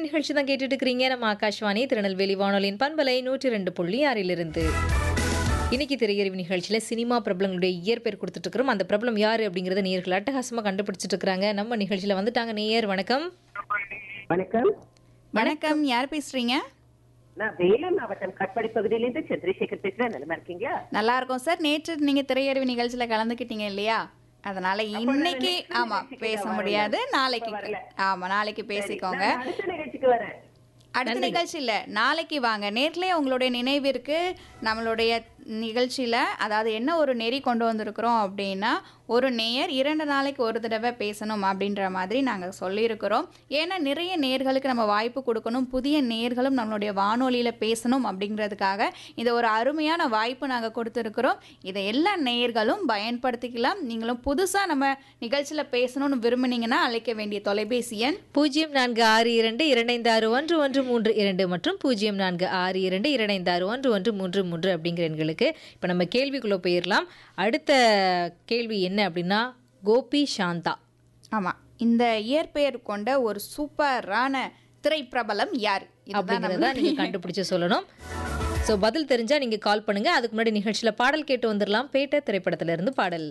நிகழ்ச்சி தான் கேட்டுட்டு இருக்கிறீங்க நம்ம ஆகாஷ்வாணி திருநெல்வேலி வானொலியின் பண்பலை நூற்றி ரெண்டு புள்ளி ஆறிலிருந்து இன்னைக்கு திரையறிவு நிகழ்ச்சியில் சினிமா பிரபலங்களுடைய இயற்பெயர் கொடுத்துட்டு இருக்கிறோம் அந்த பிரபலம் யாரு அப்படிங்கறத நேயர்கள் அட்டகாசமா கண்டுபிடிச்சிட்டு இருக்கிறாங்க நம்ம நிகழ்ச்சியில வந்துட்டாங்க நேயர் வணக்கம் வணக்கம் வணக்கம் யார் பேசுறீங்க நான் வேலூர் மாவட்டம் கட்பாடி பகுதியிலிருந்து சந்திரசேகர் பேசுறேன் நல்லா இருக்கீங்களா நல்லா இருக்கும் சார் நேற்று நீங்க திரையறிவு நிகழ்ச்சியில கலந்துக்கிட்டீங்க இல்லையா அதனால இன்னைக்கு ஆமா பேச முடியாது நாளைக்கு ஆமா நாளைக்கு பேசிக்கோங்க நான் அடுத்த நிகழ்ச்சிக்கு வரேன் அடுத்த நிகழ்ச்சி இல்ல நாளைக்கு வாங்க நேர்லயே உங்களுடைய நினைவிற்கு நம்மளுடைய நிகழ்ச்சியில அதாவது என்ன ஒரு நெறி கொண்டு வந்திருக்கிறோம் அப்படின்னா ஒரு நேயர் இரண்டு நாளைக்கு ஒரு தடவை பேசணும் அப்படின்ற மாதிரி நாங்கள் சொல்லியிருக்கிறோம் ஏன்னா நிறைய நேர்களுக்கு நம்ம வாய்ப்பு கொடுக்கணும் புதிய நேர்களும் நம்மளுடைய வானொலியில் பேசணும் அப்படிங்கிறதுக்காக இந்த ஒரு அருமையான வாய்ப்பு நாங்கள் கொடுத்துருக்குறோம் இதை எல்லா நேயர்களும் பயன்படுத்திக்கலாம் நீங்களும் புதுசாக நம்ம நிகழ்ச்சியில் பேசணும்னு விரும்புனீங்கன்னா அழைக்க வேண்டிய தொலைபேசி எண் பூஜ்ஜியம் நான்கு ஆறு இரண்டு இரண்டைந்து ஆறு ஒன்று ஒன்று மூன்று இரண்டு மற்றும் பூஜ்ஜியம் நான்கு ஆறு இரண்டு இரண்டைந்து ஆறு ஒன்று ஒன்று மூன்று மூன்று அப்படிங்கிற எண்களுக்கு இப்போ நம்ம கேள்விக்குள்ளே போயிடலாம் அடுத்த கேள்வி என்ன அப்படின்னா கோபி சாந்தா ஆமாம் இந்த இயற்பெயர் கொண்ட ஒரு சூப்பரான திரைப்பிரபலம் யார் இதுதான் அப்படிங்கிறத நம்ம- நீங்கள் கண்டுபிடிச்சு சொல்லணும் ஸோ பதில் தெரிஞ்சால் நீங்கள் கால் பண்ணுங்க அதுக்கு முன்னாடி நிகழ்ச்சியில் பாடல் கேட்டு வந்துடலாம் பேட்ட திரைப்படத்துல இருந்து பாடல்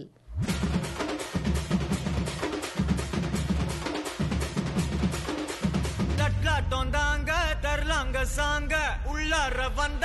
தட்லாட்டம் தாங்க தரலாங்க சாங்க உள்ளார வந்த